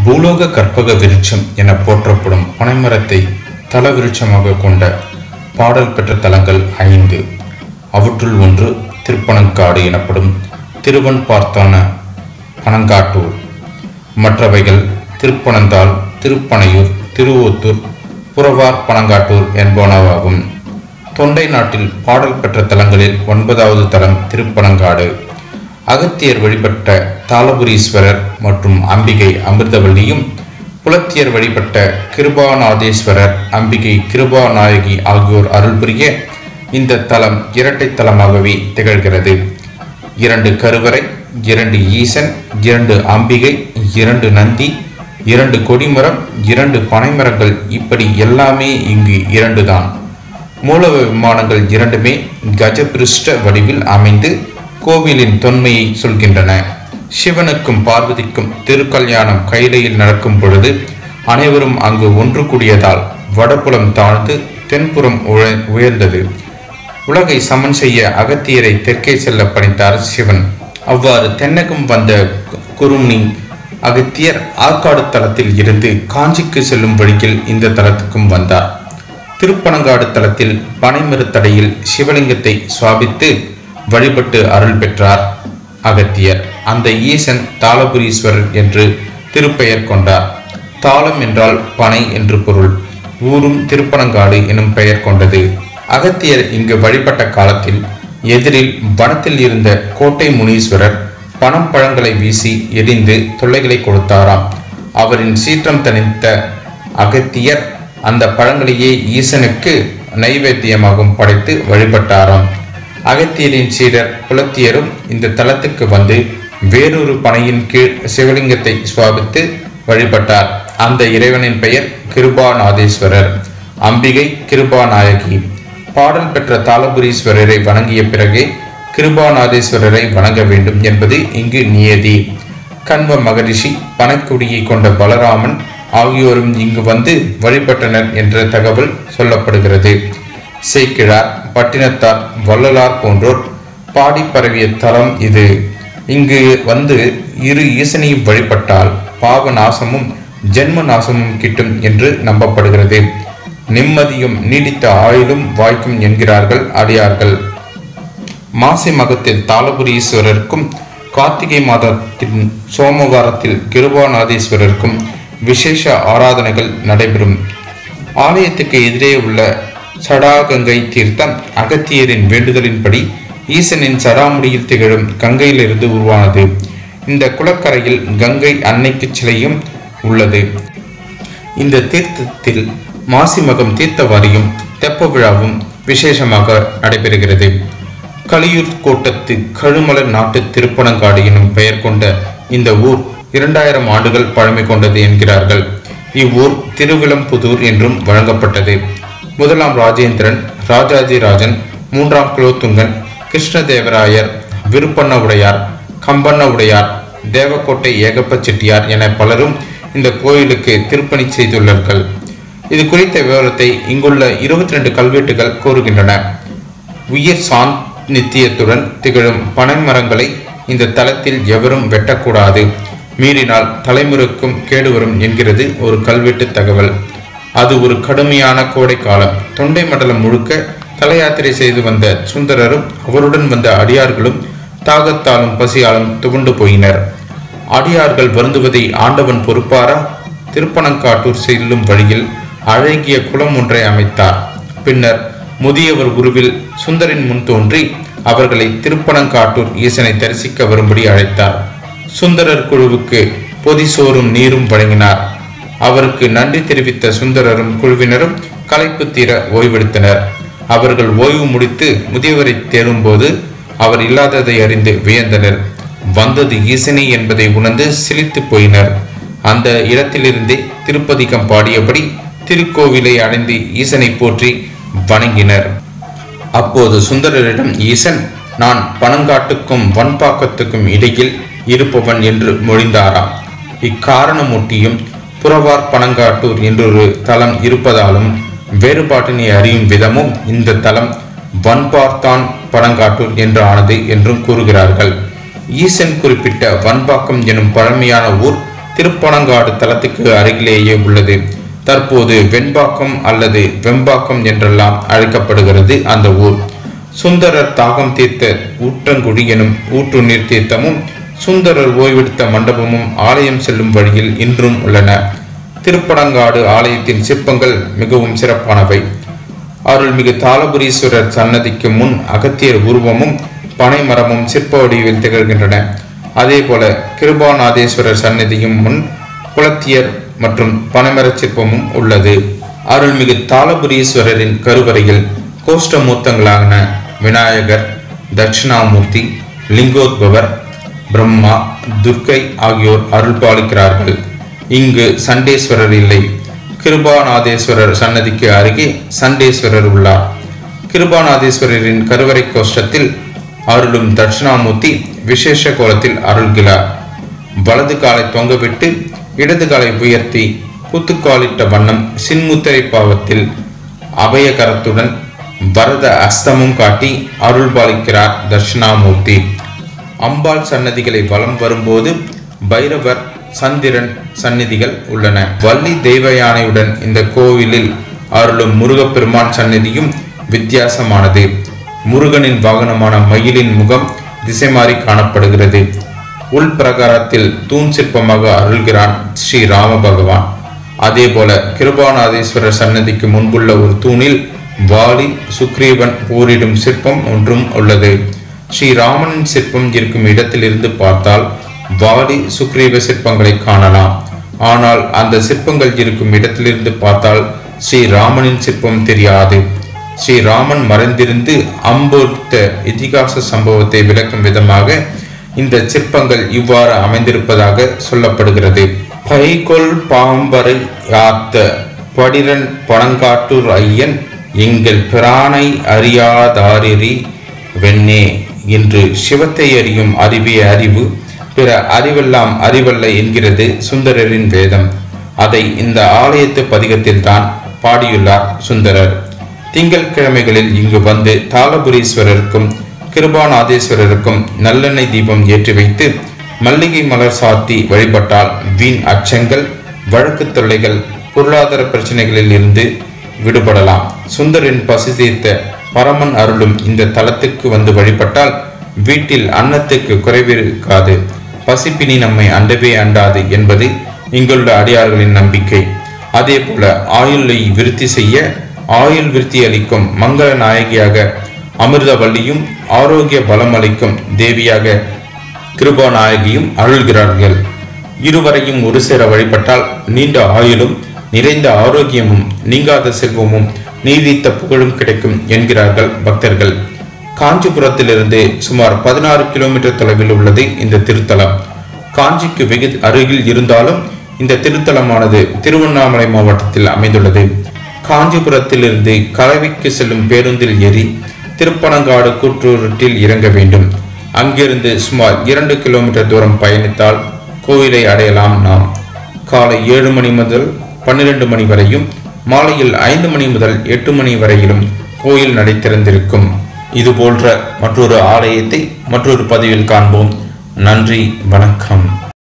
பூலோக கற்பக விருட்சம் என போற்றப்படும் பனைமரத்தை தல விருட்சமாக கொண்ட பாடல் பெற்ற தலங்கள் ஐந்து அவற்றுள் ஒன்று திருப்பனங்காடு எனப்படும் திருவன் பார்த்தான பனங்காட்டூர் மற்றவைகள் திருப்பனந்தாள் திருப்பனையூர் திருவோத்தூர் புறவார் பனங்காட்டூர் என்பனவாகும் தொண்டை நாட்டில் பாடல் பெற்ற தலங்களில் ஒன்பதாவது தலம் திருப்பனங்காடு அகத்தியர் வழிபட்ட தாளபுரீஸ்வரர் மற்றும் அம்பிகை அமிர்தவல்லியும் புலத்தியர் வழிபட்ட கிருபாநாதேஸ்வரர் அம்பிகை கிருபாநாயகி ஆகியோர் அருள் புரிய இந்த தலம் இரட்டை தலமாகவே திகழ்கிறது இரண்டு கருவறை இரண்டு ஈசன் இரண்டு அம்பிகை இரண்டு நந்தி இரண்டு கொடிமரம் இரண்டு பனைமரங்கள் இப்படி எல்லாமே இங்கு இரண்டு தான் மூலவ விமானங்கள் இரண்டுமே கஜபிருஷ்ட வடிவில் அமைந்து கோவிலின் தொன்மையை சொல்கின்றன சிவனுக்கும் பார்வதிக்கும் திருக்கல்யாணம் கைலையில் நடக்கும் பொழுது அனைவரும் அங்கு ஒன்று கூடியதால் வடபுலம் தாழ்ந்து தென்புறம் உய- உயர்ந்தது உலகை சமன் செய்ய அகத்தியரை தெற்கே செல்ல பணித்தார் சிவன் அவ்வாறு தென்னகம் வந்த கு- குருமுனி அகத்தியர் ஆற்காடு தலத்தில் இருந்து காஞ்சிக்கு செல்லும் வழியில் இந்த தலத்துக்கும் வந்தார் திருப்பனங்காடு தலத்தில் பனைமரத்தடையில் சிவலிங்கத்தை சுவாபித்து வழிபட்டு அருள் பெற்றார் அகத்தியர் அந்த ஈசன் தாளபுரீஸ்வரர் என்று திருப்பெயர் கொண்டார் தாளம் என்றால் பனை என்று பொருள் ஊரும் திருப்பனங்காடு எனும் பெயர் கொண்டது அகத்தியர் இங்கு வழிபட்ட காலத்தில் எதிரில் வனத்தில் இருந்த கோட்டை முனீஸ்வரர் பணம் பழங்களை வீசி எரிந்து தொல்லைகளை கொடுத்தாராம் அவரின் சீற்றம் தணித்த அகத்தியர் அந்த பழங்களையே ஈசனுக்கு நைவேத்தியமாகவும் படைத்து வழிபட்டாராம் அகத்தியரின் சீடர் புலத்தியரும் இந்த தலத்துக்கு வந்து வேறொரு பனையின் கீழ் சிவலிங்கத்தை சுவாபித்து வழிபட்டார் அந்த இறைவனின் பெயர் கிருபாநாதேஸ்வரர் அம்பிகை கிருபாநாயகி பாடல் பெற்ற தாளபுரீஸ்வரரை வணங்கிய பிறகே கிருபாநாதேஸ்வரரை வணங்க வேண்டும் என்பது இங்கு நியதி கண்வ மகரிஷி பனக்குடியை கொண்ட பலராமன் ஆகியோரும் இங்கு வந்து வழிபட்டனர் என்ற தகவல் சொல்லப்படுகிறது சேக்கிழார் பட்டினத்தார் வள்ளலார் போன்றோர் பாடி பரவிய தலம் இது இங்கு வந்து இரு ஈசனையும் வழிபட்டால் பாவ நாசமும் ஜென்ம நாசமும் கிட்டும் என்று நம்பப்படுகிறது நிம்மதியும் நீடித்த ஆயுளும் வாய்க்கும் என்கிறார்கள் அடியார்கள் மாசி மகத்தில் தாளபுரீஸ்வரருக்கும் கார்த்திகை மாதத்தின் சோமவாரத்தில் கிருபாநாதீஸ்வரருக்கும் விசேஷ ஆராதனைகள் நடைபெறும் ஆலயத்துக்கு எதிரே உள்ள சடாகங்கை தீர்த்தம் அகத்தியரின் வேண்டுதலின்படி ஈசனின் சடாமுடியில் திகழும் கங்கையிலிருந்து உருவானது இந்த குளக்கரையில் கங்கை அன்னைக்கு சிலையும் உள்ளது இந்த தீர்த்தத்தில் மாசி மகம் தீர்த்தவாரியும் தெப்ப விழாவும் விசேஷமாக நடைபெறுகிறது கலியூர் கோட்டத்து கழுமலர் நாட்டு திருப்பனங்காடு எனும் பெயர் கொண்ட இந்த ஊர் இரண்டாயிரம் ஆண்டுகள் பழமை கொண்டது என்கிறார்கள் இவ்வூர் திருவிளம்புதூர் என்றும் வழங்கப்பட்டது முதலாம் ராஜேந்திரன் ராஜாஜி ராஜன் மூன்றாம் குலோத்துங்கன் கிருஷ்ணதேவராயர் விருப்பண்ண உடையார் கம்பண்ண உடையார் தேவக்கோட்டை ஏகப்ப செட்டியார் என பலரும் இந்த கோயிலுக்கு திருப்பணி செய்துள்ளார்கள் இது குறித்த விவரத்தை இங்குள்ள இருபத்தி ரெண்டு கல்வெட்டுகள் கூறுகின்றன உயிர் சாநித்தியத்துடன் திகழும் பனை மரங்களை இந்த தலத்தில் எவரும் வெட்டக்கூடாது மீறினால் தலைமுறைக்கும் கேடு வரும் என்கிறது ஒரு கல்வெட்டு தகவல் அது ஒரு கடுமையான கோடை காலம் தொண்டை மண்டலம் முழுக்க தல யாத்திரை செய்து வந்த சுந்தரரும் அவருடன் வந்த அடியார்களும் தாகத்தாலும் பசியாலும் துவண்டு போயினர் அடியார்கள் வருந்துவதை ஆண்டவன் பொறுப்பாரா திருப்பனங்காட்டூர் செல்லும் வழியில் அழகிய குளம் ஒன்றை அமைத்தார் பின்னர் முதியவர் உருவில் சுந்தரின் முன் தோன்றி அவர்களை திருப்பனங்காட்டூர் ஈசனை தரிசிக்க வரும்படி அழைத்தார் சுந்தரர் குழுவுக்கு பொதி சோறும் நீரும் வழங்கினார் அவருக்கு நன்றி தெரிவித்த சுந்தரரும் குழுவினரும் களைப்பு தீர ஓய்வெடுத்தனர் அவர்கள் ஓய்வு முடித்து முதியவரை தேடும்போது அவர் இல்லாததை அறிந்து வியந்தனர் வந்தது ஈசனே என்பதை உணர்ந்து சிலித்து போயினர் அந்த இடத்திலிருந்தே திருப்பதிகம் பாடியபடி திருக்கோவிலை அடைந்து ஈசனை போற்றி வணங்கினர் அப்போது சுந்தரரிடம் ஈசன் நான் பனங்காட்டுக்கும் வன்பாக்கத்துக்கும் இடையில் இருப்பவன் என்று மொழிந்தாராம் இக்காரணமொட்டியும் புறவார் பனங்காட்டூர் என்றொரு தலம் இருப்பதாலும் வேறுபாட்டினை அறியும் விதமும் இந்த தலம் வன்பார்த்தான் பனங்காட்டூர் என்று ஆனது என்றும் கூறுகிறார்கள் ஈசன் குறிப்பிட்ட வன்பாக்கம் எனும் பழமையான ஊர் திருப்பனங்காடு தலத்துக்கு அருகிலேயே உள்ளது தற்போது வெண்பாக்கம் அல்லது வெம்பாக்கம் என்றெல்லாம் அழைக்கப்படுகிறது அந்த ஊர் சுந்தரர் தாகம் தீர்த்த ஊற்றங்குடி எனும் ஊற்று நீர் தீர்த்தமும் சுந்தரர் ஓய்வெடுத்த மண்டபமும் ஆலயம் செல்லும் வழியில் இன்றும் உள்ளன திருப்பனங்காடு ஆலயத்தின் சிற்பங்கள் மிகவும் சிறப்பானவை அருள்மிகு தாளபுரீஸ்வரர் சன்னதிக்கு முன் அகத்தியர் உருவமும் பனைமரமும் சிற்ப வடிவில் திகழ்கின்றன அதே போல கிருபாநாதேஸ்வரர் சன்னதியும் முன் குளத்தியர் மற்றும் பனைமரச் சிற்பமும் உள்ளது அருள்மிகு தாளபுரீஸ்வரரின் கருவறையில் கோஷ்டமூர்த்தங்களான விநாயகர் தட்சிணாமூர்த்தி லிங்கோத்பவர் பிரம்மா துர்க்கை ஆகியோர் அருள் பாலிக்கிறார்கள் இங்கு சண்டேஸ்வரர் இல்லை கிருபாநாதேஸ்வரர் சன்னதிக்கு அருகே சண்டேஸ்வரர் உள்ளார் கிருபாநாதேஸ்வரரின் கருவறை கோஷ்டத்தில் அருளும் தட்சிணாமூர்த்தி விசேஷ கோலத்தில் அருள்கிறார் வலது காலை தொங்கவிட்டு இடது காலை உயர்த்தி குத்துக்காலிட்ட வண்ணம் சின்முத்திரை பாவத்தில் அபயகரத்துடன் வரத அஸ்தமும் காட்டி அருள் பாலிக்கிறார் தட்சிணாமூர்த்தி அம்பாள் சன்னதிகளை வலம் வரும்போது பைரவர் சந்திரன் சந்நிதிகள் உள்ளன வள்ளி தெய்வ யானையுடன் இந்த கோவிலில் அருளும் முருகப்பெருமான் சந்நிதியும் வித்தியாசமானது முருகனின் வாகனமான மயிலின் முகம் திசை மாறி காணப்படுகிறது உள் பிரகாரத்தில் தூண் சிற்பமாக அருள்கிறான் ஸ்ரீ ராம பகவான் அதே போல கிருபாநாதேஸ்வரர் சன்னதிக்கு முன்புள்ள ஒரு தூணில் வாலி சுக்ரீவன் போரிடும் சிற்பம் ஒன்றும் உள்ளது ஸ்ரீ ராமனின் சிற்பம் இருக்கும் இடத்திலிருந்து பார்த்தால் வாலி சுக்ரீவ சிற்பங்களை காணலாம் ஆனால் அந்த சிற்பங்கள் இருக்கும் இடத்திலிருந்து பார்த்தால் ஸ்ரீ ராமனின் சிற்பம் தெரியாது ஸ்ரீ ராமன் மறைந்திருந்து அம்பொருத்த இதிகாச சம்பவத்தை விளக்கும் விதமாக இந்த சிற்பங்கள் இவ்வாறு அமைந்திருப்பதாக சொல்லப்படுகிறது பைகொல் பாம்பரை யாத்த படிரன் பணங்காட்டூர் ஐயன் எங்கள் பிரானை அறியாதாரிரி வெண்ணே என்று சிவத்தை அறியும் அறிவே அறிவு பிற அறிவெல்லாம் அறிவல்ல என்கிறது சுந்தரரின் வேதம் அதை இந்த ஆலயத்து பதிகத்தில் தான் பாடியுள்ளார் சுந்தரர் திங்கட்கிழமைகளில் இங்கு வந்து தாளபுரீஸ்வரருக்கும் கிருபாநாதேஸ்வரருக்கும் நல்லெண்ணெய் தீபம் ஏற்றி வைத்து மல்லிகை மலர் சாத்தி வழிபட்டால் வீண் அச்சங்கள் வழக்கு தொல்லைகள் பொருளாதார பிரச்சனைகளில் இருந்து விடுபடலாம் சுந்தரின் பசி தீர்த்த பரமன் அருளும் இந்த தலத்துக்கு வந்து வழிபட்டால் வீட்டில் அன்னத்துக்கு குறைவிருக்காது பசிப்பினி நம்மை அண்டவே அண்டாது என்பது இங்குள்ள அடியார்களின் நம்பிக்கை அதே போல ஆயுளை விருத்தி செய்ய ஆயுள் விருத்தி அளிக்கும் மங்கள நாயகியாக அமிர்தவல்லியும் ஆரோக்கிய பலம் அளிக்கும் தேவியாக கிருபாநாயகியும் அருள்கிறார்கள் இருவரையும் ஒரு சேர வழிபட்டால் நீண்ட ஆயுளும் நிறைந்த ஆரோக்கியமும் நீங்காத செல்வமும் நீதித்த புகழும் கிடைக்கும் என்கிறார்கள் பக்தர்கள் காஞ்சிபுரத்திலிருந்து சுமார் பதினாறு கிலோமீட்டர் தொலைவில் உள்ளது இந்த திருத்தலம் காஞ்சிக்கு வெகு அருகில் இருந்தாலும் இந்த திருத்தலமானது திருவண்ணாமலை மாவட்டத்தில் அமைந்துள்ளது காஞ்சிபுரத்திலிருந்து கலவிக்கு செல்லும் பேருந்தில் ஏறி திருப்பனங்காடு கூற்றூரில் இறங்க வேண்டும் அங்கிருந்து சுமார் இரண்டு கிலோமீட்டர் தூரம் பயணித்தால் கோயிலை அடையலாம் நாம் காலை ஏழு மணி முதல் பன்னிரண்டு மணி வரையும் மாலையில் ஐந்து மணி முதல் எட்டு மணி வரையிலும் கோயில் நடை திறந்திருக்கும் இது போன்ற மற்றொரு ஆலயத்தை மற்றொரு பதிவில் காண்போம் நன்றி வணக்கம்